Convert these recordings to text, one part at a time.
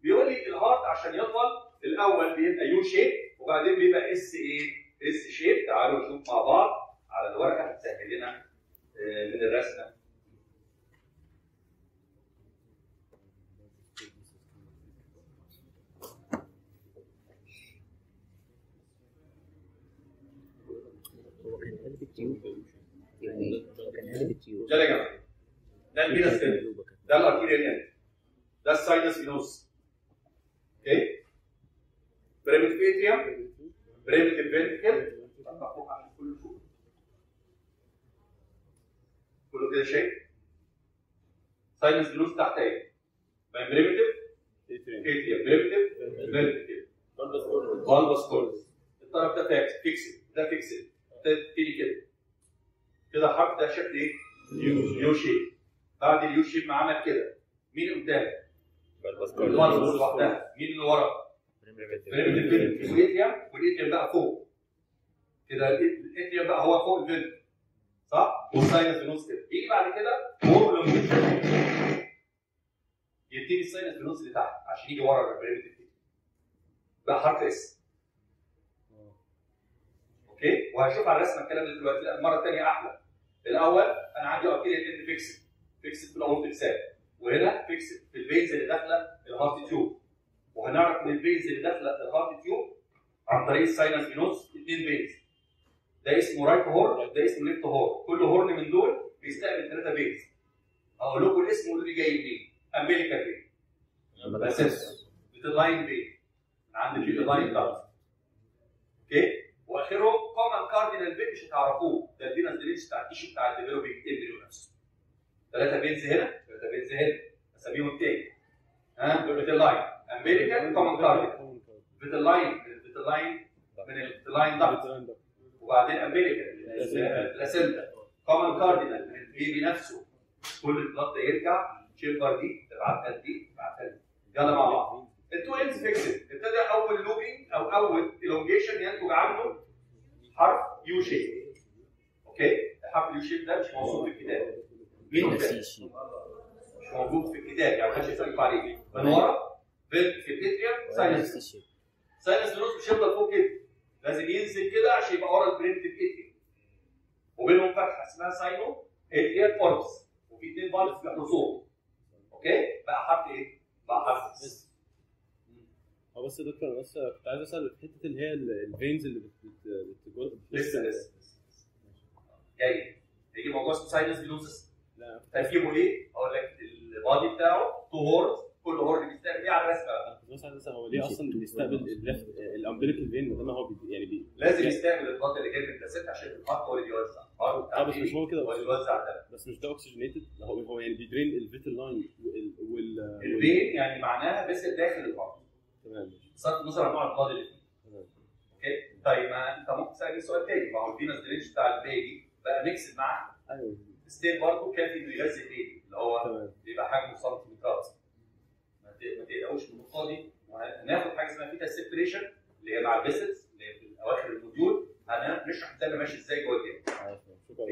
بيقول لي الهارت عشان يطول الاول بيبقى يو شيب وبعدين بيبقى اس ايه؟ اس شيب تعالوا نشوف مع بعض على الورقه هتسهل لنا آه، من الرسمه هو كان قلب التيوب يعني كان قلب التيوب ده يا جماعه ده الفينس كده ده الارتيريال اند ده الساينس فينوس اوكي بريمتيف اتريوم بريمتيف فنتريكل كله كده شايف ساينس فينوس تحت ايه بريمتيف اتريوم بريمتيف فنتريكل فالفس كورس الطرف ده فاكس فيكسد ده فيكسد ده تاني كده كده حرف ده شكل ايه؟ يو شيب بعد اليو شيب ما عمل كده مين قدام؟ الفالفس لوحدها مين اللي ورا؟ بريمتيف فينتريكل والاتريوم والاتريوم بقى فوق كده الاتريوم بقى هو فوق الفنتريكل صح؟ والساينس فينوس كده يجي بعد كده فوق لونجيتيود يبتدي الساينس فينوس اللي تحت عشان يجي ورا البريمتيف بقى حرف اس اوكي وهشوف على الرسمه الكلام ده دلوقتي لا المره الثانيه احلى الاول انا عندي ارتيريال اند فيكسد فيكسد في الاورتيك ساب وهنا فيكسد في الفينز اللي داخله الهارت تيوب وهنعرف ان الفينز اللي داخله الهارت تيوب عن طريق الساينس فينوس اثنين فينز ده اسمه رايت هورن ده اسمه ليفت هورن كل هورن من دول بيستقبل ثلاثه فينز اقول لكم الاسم وقولوا لي جاي منين امريكا فين اساس بتلاين فين من عند البيتلاين دارت اوكي واخرهم كومن كاردينال فين مش هتعرفوه ده الفينس درينج بتاع التيشو بتاع الديفلوبينج امبريو نفسه ثلاثه فينز هنا ثلاثه فينز هنا اساميهم تاني ها بيتلاين امريكا كومن كاردينال فيتلاين فيتلاين من الفيتلاين دارت وبعدين امريكا لاسنتا كومن كاردينال من البيبي نفسه كل البلط يرجع تشامبر دي تبعتها دي تبعتها دي يلا مع بعض التو اندز فيكسد ابتدى اول لوبينج او اول الونجيشن ينتج عنه حرف يو شيب اوكي الحرف اليو شيب ده مش موجود في الكتاب مين قدام؟ مش موجود في الكتاب يعني محدش يسالك عليه من ورا في في الاتريوم ساينس ساينس فينوس مش هيفضل فوق كده لازم ينزل كده عشان يبقى ورا البريمتيف اتريوم وبينهم فتحه اسمها ساينو اتريال فورس وفي اثنين فالفز بيحرسوهم اوكي بقى حرف ايه؟ بقى حرف اس هو بس يا دكتور أنا بس كنت عايز اسال في حته اللي هي الفينز اللي بت بت بت- لسه لسه جاي يجي موضوع اسمه ساينس فينوسس لا تركيبه ايه؟ اقول لك البادي بتاعه تو هورنز كل هورن بيستقبل ايه على الرسمه بقى؟ انا كنت بس عايز اسال هو ليه اصلا بيستقبل الليفت الامبليكال فين ما دام هو بي- يعني بي لازم يعني- يستقبل البادي اللي جاي من البلاسينتا عشان الهارت هو اللي بيوزع الهارت بتاع اه بس مش البيبي هو كده هو اللي بيوزع الدم بس مش ده اوكسجينيتد هو هو يعني بيدرين الفيتال لاين وال وال الفين يعني معناها بس داخل الهارت تمام ماشي بصرف النظر عن نوع البادي اللي فيه تمام اوكي طيب ما انت ممكن تسالني سؤال تاني ما هو الفينس درينج بتاع البيبي بقى ميكس معاه ايوه ستيل برضه كافي انه يغذي البيبي اللي هو تمام بيبقى حجمه سنتيمترات ما ت- ما تقلقوش من النقطه دي وهناخد حاجه اسمها فيتا سيبريشن اللي هي مع الفيسلز اللي هي في اواخر الموديول هنشرح الدم ماشي ازاي جوه الجسم عارف. شكرا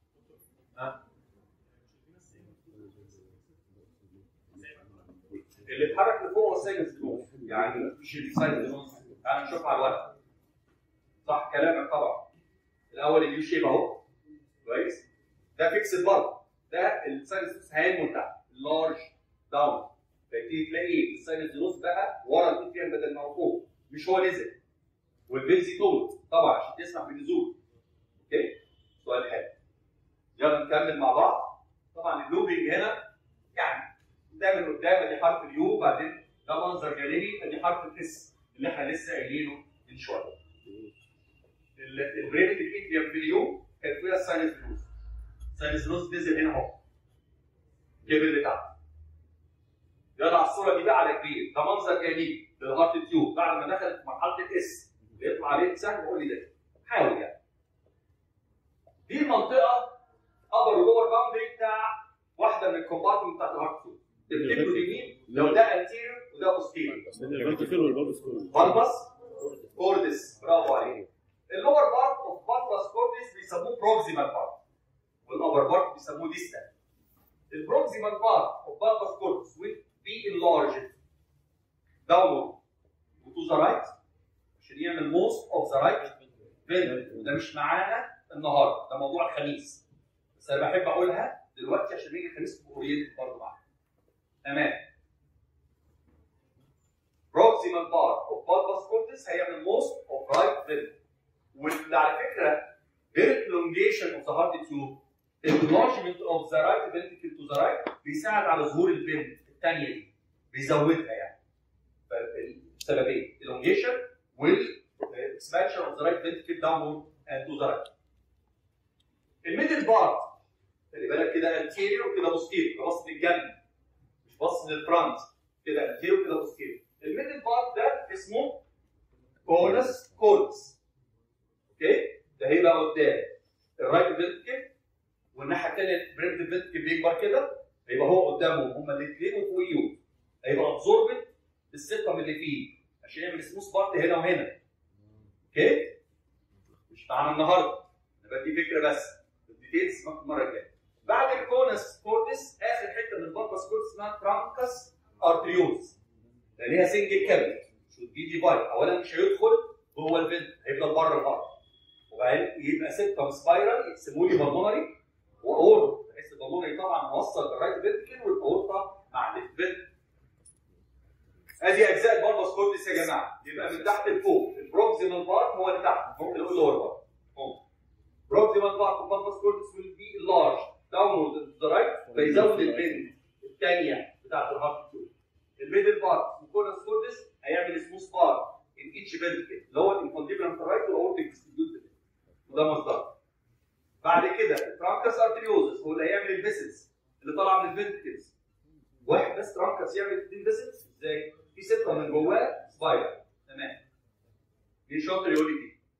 ها اللي اتحرك لفوق هو الساينس فلوس يعني مش الساينس فلوس تعال نشوف على الورق صح كلامك طبعا الاول اليو شيب اهو كويس ده فيكس برضه ده الساينس فلوس هينمو تحت لارج داون فيبتدي تلاقي الساينس فلوس بقى ورا الاتريوم بدل ما هو فوق مش هو نزل والفينزي طول طبعا عشان تسمح بالنزول اوكي سؤال حلو يلا نكمل مع بعض طبعا اللوبينج هنا يعني ده من قدام ادي حرف اليو بعدين ده منظر جانبي ادي حرف الاس اللي احنا لسه قايلينه من شويه البريمتيف اتريوم في اليو كان فيها الساينس فلوس الساينس فلوس نزل هنا اهو كبر لتحت يلا على الصوره دي بقى على كبير ده منظر جانبي للهارت تيوب بعد ما دخلت مرحله الاس اللي يطلع عليه سهم قول لي ده حاول يعني دي المنطقه ابر ولور باوندري بتاع واحده من الكومبارتمنت بتاعت الهارت تيوب تفتكروا دي مين؟ لو ده انتيريور وده بوستيريور الفيرتيكال والبابس كله بالبس كوردس برافو عليك اللور بارت اوف بالبس كوردس بيسموه بروكسيمال بارت والابر بارت بيسموه ديستال البروكسيمال بارت اوف بالبس كوردس will be enlarged داونورد وتو ذا رايت عشان يعمل موست اوف ذا رايت فين ده مش معانا النهارده ده موضوع الخميس بس انا بحب اقولها دلوقتي عشان نيجي الخميس تبقوا اورينتد برضه معانا تمام بروكسيمال بارت اوف بالباس كورتس هيعمل موست اوف رايت فين واللي على فكره غير الالونجيشن اوف ذا هارت تيوب enlargement اوف ذا رايت ventricle تو ذا رايت بيساعد على ظهور البين الثانيه دي بيزودها يعني فالسببين elongation وال expansion of the right ventricle downward and to the right. الميدل بارت خلي بالك كده anterior وكده posterior بص للجنب مش بص للفرونت كده anterior وكده posterior. الميدل بارت ده اسمه كونس كورتس اوكي ده هيبقى قدام الرايت فينتركل والناحيه الثانيه البريمتيف فينتركل بيكبر كده هيبقى هو قدامهم هما الاثنين وفوقيهم هيبقى ابزوربت بالسيستم اللي فيه عشان يعمل سموث بارت هنا وهنا اوكي مش معانا النهارده انا بدي فكره بس الديتيلز المره الجايه بعد الكونس كورتس اخر حته من البلبس كورتس اسمها ترانكس ارتريوز لان هي سنجل كابل شود بي ديفايد اولا مش هيدخل جوه الفنت هيفضل بره البطن وبعدين يبقى سيبتم سبايرال يقسموا لي بالمونري واورتا بحيث البالمونري طبعا موصل بالرايت فينتكل والاورتا مع الليفت فينتكل ادي اجزاء البلبس كورتس يا جماعه يبقى من تحت لفوق البروكسيمال بارت هو اللي تحت ممكن نقول لور بارت بروكسيمال بارت البلبس كورتس will be large downward to the right فيزود البند الثانيه بتاعت الهارت تيوب الميدل بارت الكورنس كورتس هيعمل سموث بارت in each ventricle اللي هو الانفونديبلم في الرايت والاورتيك ديستريبيوتد وده مصدر بعد كده الترانكس ارتريوزس هو اللي هيعمل الفيسلز اللي طالعه من الفنتكلز واحد بس ترانكس يعمل اثنين فيسلز ازاي؟ في سته من جواه سبايرال تمام مين شاطر يقول لي دي؟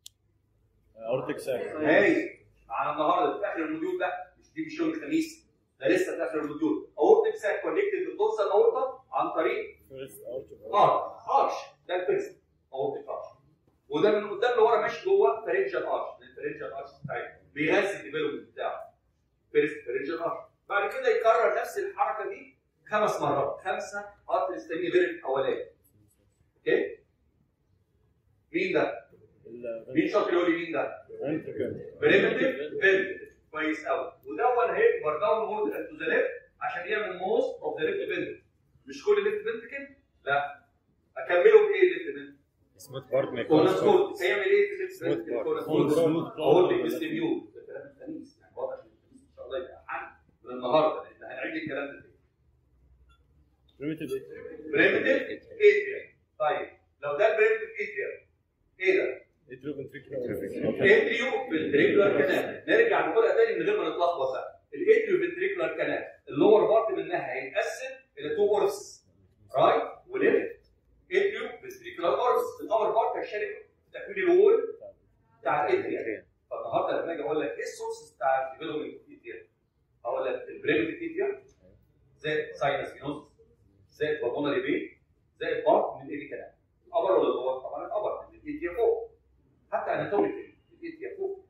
اورتيك ساك هاي معانا النهارده في اخر الموديول ده مش دي مش يوم الخميس ده لسه في اخر الموديول اورتيك ساك كونكتد بالدورسال اورتا عن طريق ارش ارش ده الفيرست اورتيك ارش وده من قدام لورا ماشي جوه فرنجال ارش الفرنجال ارش بتاعي بيغذي الديفلوبمنت بتاعه فيرست فرنجال ارش بعد كده يكرر نفس الحركه دي خمس مرات خمسه ارتريز تاني غير الاولاني اوكي مين ده؟ مين شاطر يقول لي مين ده؟ بريمتيف فينتكل كويس قوي ودون هيكبر داون وورد تو ذا ليفت عشان يعمل موست اوف ذا ليفت فينتكل مش كل ليفت فينتكل لا اكمله بايه الليفت فينتكل؟ سموث بارت كورنس كورد هيعمل ايه في الليفت فينتكل؟ كورنس كورد Smooth part. اقول لك ديستريبيوت ده كلام الخميس يعني واضح ان الخميس ان شاء الله يبقى احد من النهارده لان هنعيد الكلام ده تاني بريمتيف بريمتيف اتريال طيب لو ده البريمتيف اتريال ايه ده؟ اتريو اتريو فنتريكولار كانال نرجع نقولها تاني من غير ما نتلخبط بقى الاتريو فنتريكولار كانال اللور بارت منها هيتقسم الى تو اورس رايت وليفت اتريو فنتريكولار اورس الابر بارت هيشارك في تكوين الوول بتاع الاتريا فالنهارده لما اجي اقول لك ايه السورس بتاع الديفلوبمنت اتريا هقول لك البريمتيف اتريا زائد ساينس فينوس زائد بالمونري بين زائد بارت من الايدي كانال الابر ولا اللور طبعا الابر من الاتريا فوق حتى اناتوميكال الاتريا فوق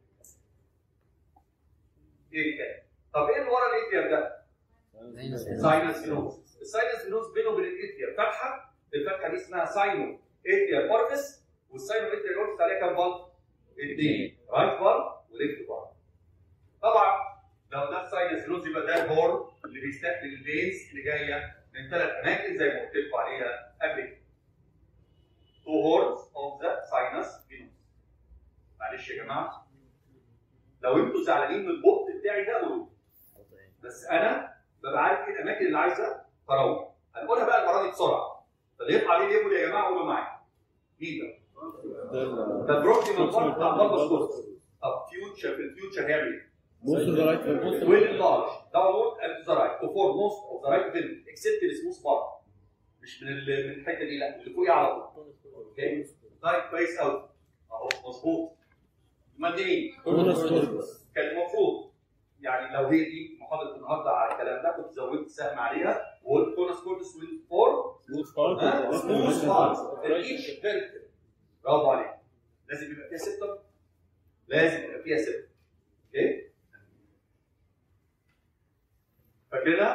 ايه كده طب ايه اللي ورا الاتريا ده؟ ساينس فينوس الساينس فينوس بينه وبين الاتريا فتحه الفتحه دي اسمها ساينو اتريا بارفس والساينو اتريا بارفس عليها كام بلط؟ اثنين رايت بار وليفت بار طبعا لو ده الساينس فينوس يبقى ده الهورن اللي بيستقبل الفينز اللي جايه من ثلاث اماكن زي ما قلت لكم عليها قبل كده two horns of the sinus venous معلش يا جماعه لو انتوا زعلانين من البط بتاعي ده قولوا بس انا ببقى عارف ايه الاماكن اللي عايزه تروح هنقولها بقى المره دي بسرعه فاللي يطلع عليه ليبل يا جماعه قولوا معايا مين ده؟ ده البروكسيمال بارت بتاع البلبس كورس طب فيوتشر في الفيوتشر هيعمل ايه؟ موست اوف ذا رايت will enlarge downward and to the right to form most of the right vein except the smooth part مش من ال- من الحته دي لا اللي فوقيه على طول اوكي طيب كويس قوي اهو مظبوط امال دي مين؟ كان المفروض يعني لو هي دي محاضره النهارده على الكلام ده كنت زودت سهم عليها وقلت كونس كورتس ويل فور سموث بارت ايتش فيرتل برافو عليك لازم يبقى فيها سيبتم لازم يبقى فيها سيبتم اوكي فاكرينها؟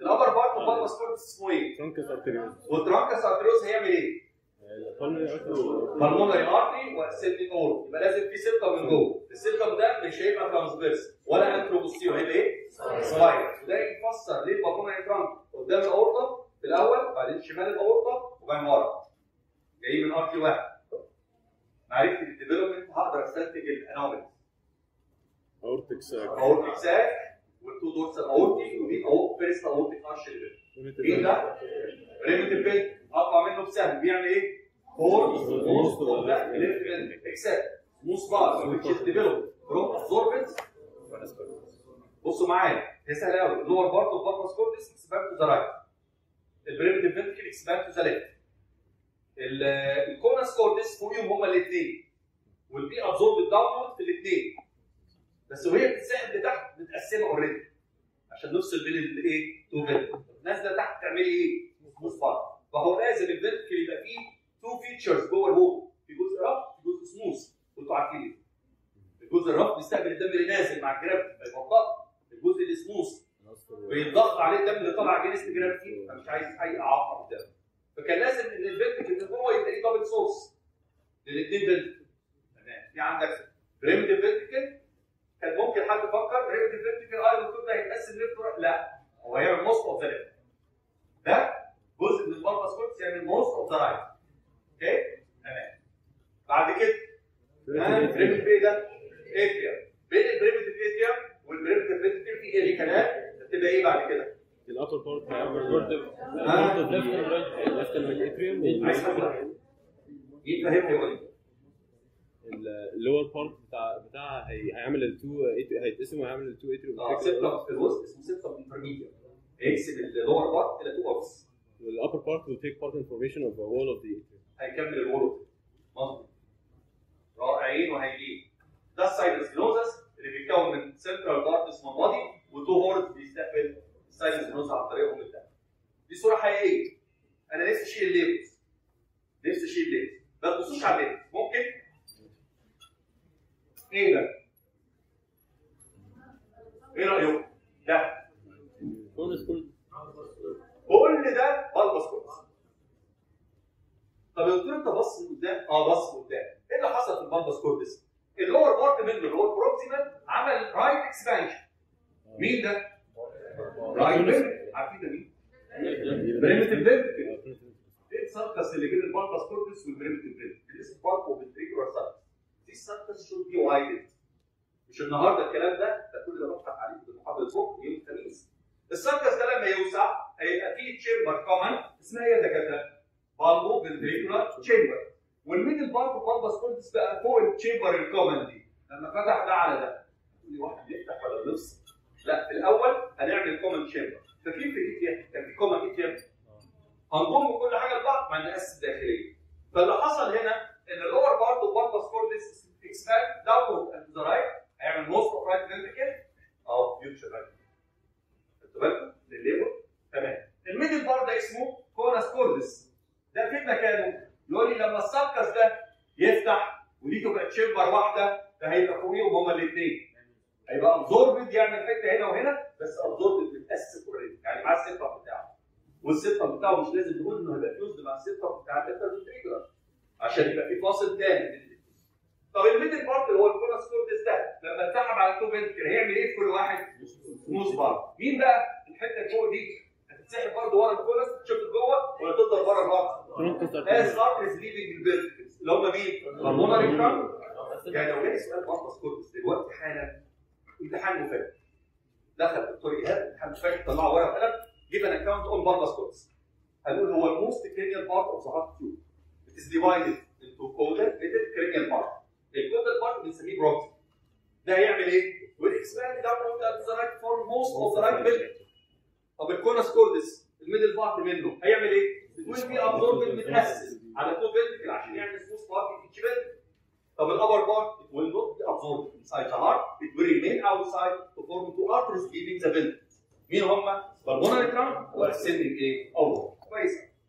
الابر بارت والبالبس كورتكس اسمه ايه؟ ترانكس ارتريوز والترانكس ارتريوس هيعمل ايه؟ البالمري ارتريوز بالمونري ارتري واسيبني اورت يبقى لازم في سيبتم من جوه السيبتم ده مش هيبقى ترانسفيرس ولا انتروبوستيرو هيبقى ايه؟ سلايدر وده يفسر ليه البالمونري ترانك قدام الاورطه في الاول بعدين شمال الاورطه وبعدين ورا جاي من ارتي واحد معرفه الديفلوبمنت هقدر استنتج الانوماليز اورتكس اورتيك ساك والتو دورسال اورتي ودي او فيرست اورتيك ارش ايه ده؟ ريمتيف بيت اقطع منه بسهم بيعمل ايه؟ فور موست اوف ذا ليفت اكسات موست بار which is developed from absorbent بصوا معايا هي سهله قوي اللور بارت اوف بارتس كورتكس اكسباند تو ذا رايت البريمتيف فينتكل اكسباند تو ذا ليفت الكونس كورتكس فوقيهم هما الاثنين والبي ابزورب داونورد في الاثنين بس وهي بتتسحب لتحت متقسمه اوريدي عشان نفصل بين الايه؟ تو فينتكل نازله تحت تعملي ايه؟ سموث بارت فهو لازم الفينتكل يبقى فيه تو فيتشرز جوه الهول في جزء رف في جزء سموث وانتوا عارفين ايه؟ الجزء الرف بيستقبل الدم اللي نازل مع الجرافيتي فيبطأ الجزء اللي سموث بيتضغط عليه الدم اللي طالع جنس جرافيتي فمش عايز اي اعاقه قدامه فكان لازم ان الفينتكل اللي جوه يبقى ليه دبل سورس للاثنين فينتكل تمام في عندك بريمتيف فينتكل كان ممكن حد يفكر بريمتيف فينتكل اه الدكتور ده هيتقسم ليفت لا هو هيعمل موست اوف ذا ليفت ده جزء من البلبس كورتكس يعمل موست اوف ذا رايت اوكي تمام بعد كده بريمتيف ايه ده؟ اتريا بين البريمتيف اتريا والبريمتيف فينتكل في اري كانال هتبقى ايه بعد كده؟ الابر بارت هيعمل ليفت الاتريوم عايز حد يفهمني يقول لي اللور بارت بتاع بتاعها هي- هيعمل التو هيتقسم وهيعمل التو اتريوم اه سيبتم في الوسط اسمه سيبتم انترميديت هيقسم اللور بارت الى تو اوفس والابر بارت will take part information of the wall of the atrium هيكمل الورد مظبوط رائعين وهايلين ده الساينسلوزس اللي بيتكون من سنترال بارت اسمه الماضي وتو هورز بيستقبل الساينسلوز عن طريقهم الدم دي صوره حقيقيه انا نفسي اشيل الليبس نفسي اشيل الليبس ما تبصوش على الليبس ممكن ايه ده؟ ايه رايكم؟ ده كونس كل كل ده بلبس كورس طب يا دكتور انت بص من قدام اه بص من قدام ايه اللي حصل في البلبس كورتس اللور بارت منه اللي هو البروكسيمال عمل رايت اكسبانشن مين ده؟ رايت بيرمتيف عارفين ده مين؟ بريمتيف بيرمتيف ايه الساركس اللي بين البلبس كورتس والبريمتيف بيرمتيف اسمه بارت اوف التريكولار ساركس دي الساركس شود بي وايدد مش النهارده الكلام ده ده كل ده بضحك عليه في محاضره بكره يوم الخميس الساركس ده لما يوسع هيبقى فيه تشامبر كومن اسمها ايه يا دكاتره؟ بالبو فنتريكولار تشامبر والميدل بارت بالبس كورتس بقى فوق التشامبر الكومن دي لما فتح ده على ده تقول لي واحد بيفتح ولا بيفصل لا في الاول هنعمل كومن تشامبر فاكرين في الاي كان في كومن اي تي هنضم كل حاجه لبعض مع النقاس الداخليه فاللي حصل هنا ان اللور بارت بالبس كورتس اكسباند داونورد اند ذا رايت هيعمل موست اوف رايت فنتريكل او فيوتشر رايت خدتوا بالكم للليبر تمام الميدل بار ده اسمه كوناس كوردس ده فين مكانه؟ يقول لي لما السبكس ده يفتح ودي تبقى تشمبر واحده ده هيبقى فوقيهم هما الاثنين هيبقى ابزوربد يعمل حته هنا وهنا بس ابزوربد متاسس اوريدي يعني معاه السيبتم بتاعه والسيبتم بتاعه مش لازم نقول انه هيبقى فيوزد مع السيبتم بتاع الانترفنتريكولار عشان يبقى في فاصل تاني بين الاثنين طب الميدل بارت اللي هو الكوناس كوردس ده لما اتسحب على التو فنتكل هيعمل ايه في كل واحد؟ سموث بارت مين بقى الحته اللي فوق دي هتتسحب برضه ورا الكوناس تشوف جوه ولا تفضل بره البارت ترانكس as arteries leaving the vertebrates اللي هم مين؟ pulmonary trunk يعني لو جالي سؤال بامبس كورتس دلوقتي حالا امتحان مفاجئ دخل دكتور ايهاب امتحان مفاجئ طلع ورقه وقلم جيب ان اكونت اون بامبس كورتس هنقول هو الموست cranial part of the heart tube it is divided into caudal little cranial part الكودال part بنسميه بروكسي ده هيعمل ايه؟ will expand downward at the right for most of the right ventricle طب الكونس كوردس الميدل بارت منه هيعمل ايه؟ will be absorbed متأسس على تو فنتكل عشان يعمل سموث بارت في each ventricle طب الابر بارت it will not be absorbed inside the heart it will remain outside to form two arteries leaving the ventricle مين هم؟ pulmonary trunk والascending ايه؟ اول كويس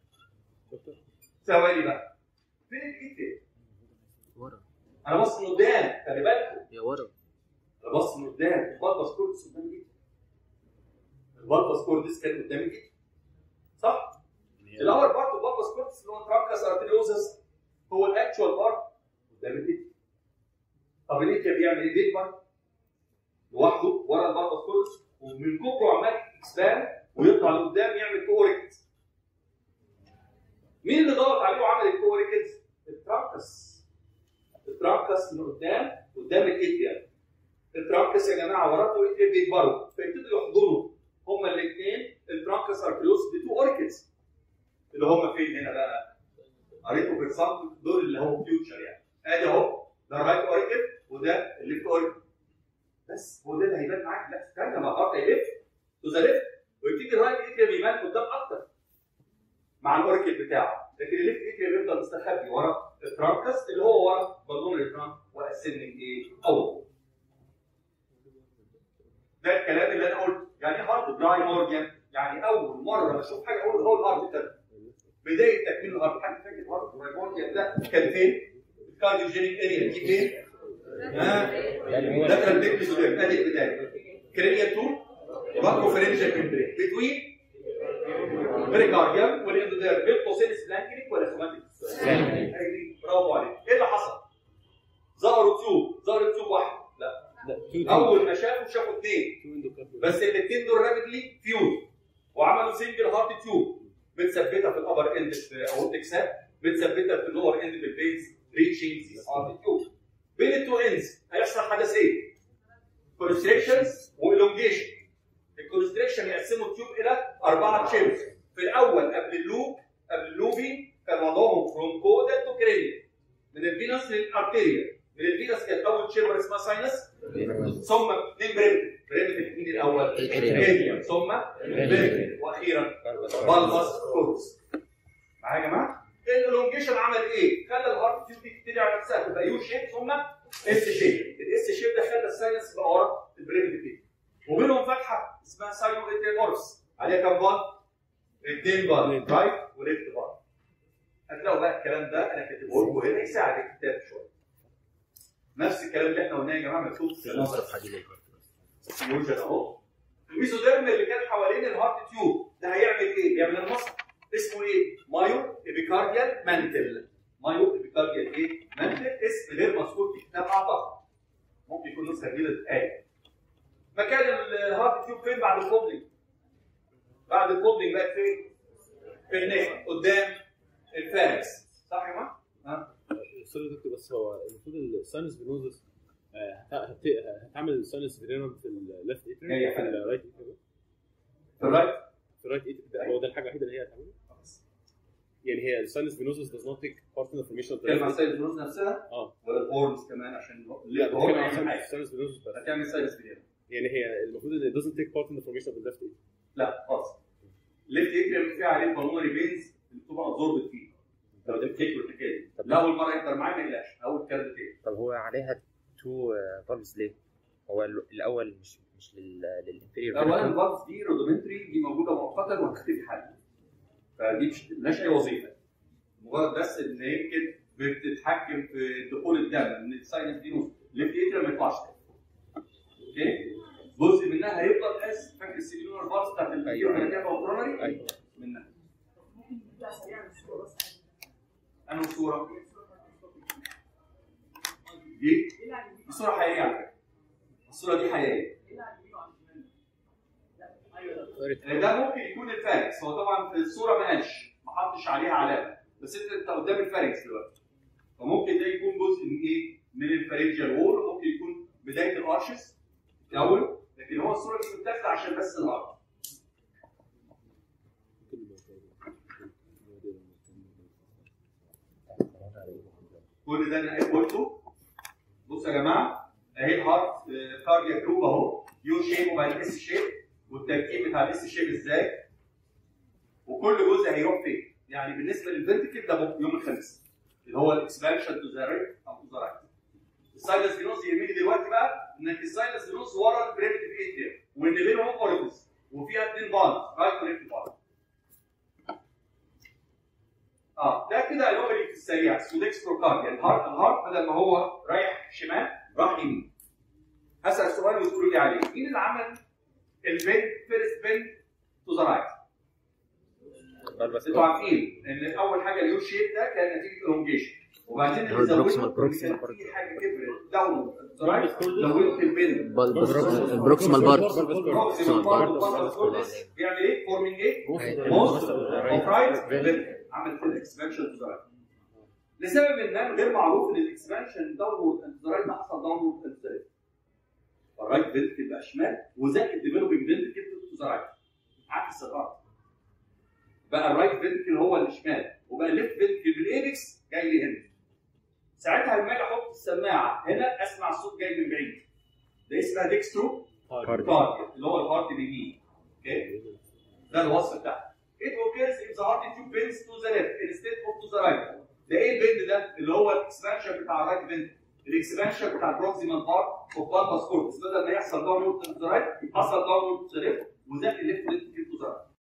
ثواني بقى فين الايد ورا انا بص من قدام خلي بالكم يا ورا انا بص من قدام بلبس كورتس قدام جدا البالبس كوردس كان قدام الايد صح؟ الاول بارت البالبس كوردس اللي هو ترانكس ارتريوزس هو الاكشوال بارت قدام الايد طب الاتريا بيعمل ايه؟ بيكبر لوحده ورا البالبس كوردس ومن كبره عمال اكسباند ويطلع لقدام يعمل كوريكت مين اللي ضغط عليه وعمل الكوريكت؟ الترانكس الترانكس من قدام قدام الاتريا الترانكس يا جماعه وراته والاتريا بيكبروا فيبتدوا يحضنوا هما الاثنين الترانكس ارتريوس بتو اوركيدز اللي هم فين هنا بقى؟ قريته في الصف دول اللي هو فيوتشر يعني ادي اهو ده الرايت اوركيد وده الليفت اوركيد بس هو ده اللي هيبان معاك لا استنى ما الارك هيلف تو ذا ليفت ويبتدي الرايت اتريا بيبان قدام اكتر مع الاوركيد بتاعه لكن الليفت اتريا بيفضل مستخبي ورا الترانكس اللي هو ورا بالون الترانك واسننج ايه؟ اول ده الكلام اللي انا قلته يعني ايه هارد براي مورجان يعني اول مره بشوف حاجه اقول هو الهارد ده بدايه تكوين الهارد حد فاكر الهارد براي مورجان ده كان فين؟ الكارديوجينيك اريا دي فين؟ ها؟ ده كان بيت سودان ادي البدايه كرينيال 2 باكو فرنجال ممبرين بتوين بريكارديوم والاندوديرم بين قوسين سبلانكينيك ولا سوماتيك؟ برافو عليك ايه اللي حصل؟ ظهروا تيوب ظهروا تيوب واحد لا اول ما شافوا شافوا اثنين بس الاثنين دول رابيدلي فيوز وعملوا سنجل هارت تيوب متثبته في الابر اند في اورتيك ساب متثبته في اللور اند في البيز ريتشنج هارت تيوب بين التو اندز هيحصل حدثين كونستريكشنز والونجيشن الكونستريكشن يقسموا التيوب الى اربعه تشيبس في الاول قبل اللوب قبل اللوبي كان وضعهم فروم كودال تو كرينيال من الفينوس للارتيريا من الفينوس كانت اول تشيمبر اسمها ساينس ثم اثنين بريمتيف بريمتيف مين الاول؟ اريا ثم بريمتيف واخيرا بالبس كورس معايا يا جماعه؟ الالونجيشن عمل ايه؟ خلى الهارت تيوب دي تبتدي على نفسها تبقى يو شيب ثم اس شيب الاس شيب ده خلى الساينس يبقى ورا البريمتيف دي وبينهم فتحه اسمها ساينو اتريمورس عليها كام بال؟ اثنين بال رايت وليفت بال هتلاقوا بقى الكلام ده انا كاتبه لكم هنا يساعد الكتاب شويه نفس الكلام اللي احنا قلناه يا جماعه مكتوب في النظر يوجد اهو الميزوديرم اللي كان حوالين الهارت تيوب ده هيعمل ايه؟ بيعمل المصل اسمه ايه؟ مايو ابيكارديال مانتل مايو ابيكارديال ايه؟ مانتل اسم غير مذكور في الكتاب اعتقد ممكن يكون نسخه جديده تتقال مكان الهارت تيوب فين بعد الفولدنج؟ بعد الفولدنج بقت فين؟ في النك قدام الفارس صح يا جماعه؟ ها؟ سوري يا دكتور بس هو المفروض الساينس فينوزس آه، هت- هت- هتعمل الساينس فينوم في الليفت هي ايتر في حاجة. الرايت ايتر في الرايت في الرايت ايتر هو ده الحاجه الوحيده اللي هي هتعملها يعني هي الساينس فينوزس does not take part in the formation of the تتكلم عن left سايد الفلوس نفسها اه ولا الهورنز كمان عشان لا الهورن بتكلم أهم عن حاجة. الساينس فينوزس بس هتعمل ساينس فيديو يعني هي المفروض ان it doesn't take part in the formation of the left atrium لا خالص ليفت اتريم فيه عليه بالمونري بينز اللي بتبقى ابزوربت فيه لو تفتكروا الحكايه دي طب لا اول مره يحضر معايا ما يقلقش اول كلام تاني طب هو عليها تو فالفز ليه؟ هو ال- الاول مش مش لل- للانفيريور اولا الفالفز دي رودومنتري دي موجوده مؤقتا وهتختفي حالا فدي مش ملهاش اي وظيفه مجرد بس ان يمكن بتتحكم في دخول الدم من الساينس دي نص ليفت اتريم ما يطلعش تاني. اوكي جزء منها هيفضل اس فاكر السيلولار فالفز بتاعت اليورينال والكورونري ايوه منها انه صوره دي دي صوره حقيقيه على فكره الصوره دي حقيقيه لان ده ممكن يكون الفاركس هو طبعا في الصوره ما قالش ما حطش عليها علامه بس انت انت قدام الفاركس دلوقتي فممكن ده يكون جزء من ايه؟ من الفارنجيال وول وممكن يكون بدايه الارشس الاول لكن هو الصوره دي متاخده عشان بس الهارت كل ده انا قلته بصوا يا جماعه اهي الهارت كاردياك جروب اهو يو شيب وبعدين اس شيب والتركيب بتاع الاس شيب ازاي وكل جزء هيروح فين يعني بالنسبه للفيرتيكال ده بكرة يوم الخميس اللي هو الاكسبانشن تو ذا ريت او تو ذا رايت السايلس فينوس يهمني دلوقتي بقى انك السايلس فينوس ورا البريمتيف اتريا وان بينهم اوريفيس وفيها اثنين باند رايت وليفت باند اه ده كده انومالي في السريع سودكستروكارد يعني الهارت الهارت بدل ما هو رايح شمال راح يمين هسال سؤال وتقولوا لي عليه مين اللي عمل البن فيرست بن تو ذا رايت بلبس انتوا عارفين ان اول حاجه اليو شيب ده كان نتيجه الونجيشن وبعدين اللي زودته كان في حاجه كبرت داون زودت البين البروكسيمال بارت بروكسيمال بارت والبارت بيعمل ايه؟ فورمينج ايه؟ موست اوف رايت عمل كده اكسبانشن تو ذا رايت لسبب ما غير معروف ان الاكسبانشن داونورد اند ذا رايت ده حصل داونورد اند ذا ليفت الرايت فينتكل بقى شمال وزائد الديفلوبينج فينتكل تو ذا رايت عكس الارض بقى الرايت فينتكل هو اللي شمال وبقى الليفت فينتكل بالايبكس جاي لي هنا ساعتها لما اجي احط السماعه هنا اسمع الصوت جاي من بعيد ده اسمها ديكسترو تارجت اللي هو الهارت اليمين اوكي ده الوصف بتاعها it occurs if the heart tube bends to the left instead of to the right ده ايه البند ده اللي هو الاكسبانشن بتاع الرايت بند الاكسبانشن بتاع البروكسيمال بارت اوف بالباس كورتس بدل ما يحصل داونورد تو ذا رايت حصل داونورد تو ذا ليفت وزق الليفت ليفت تو ذا رايت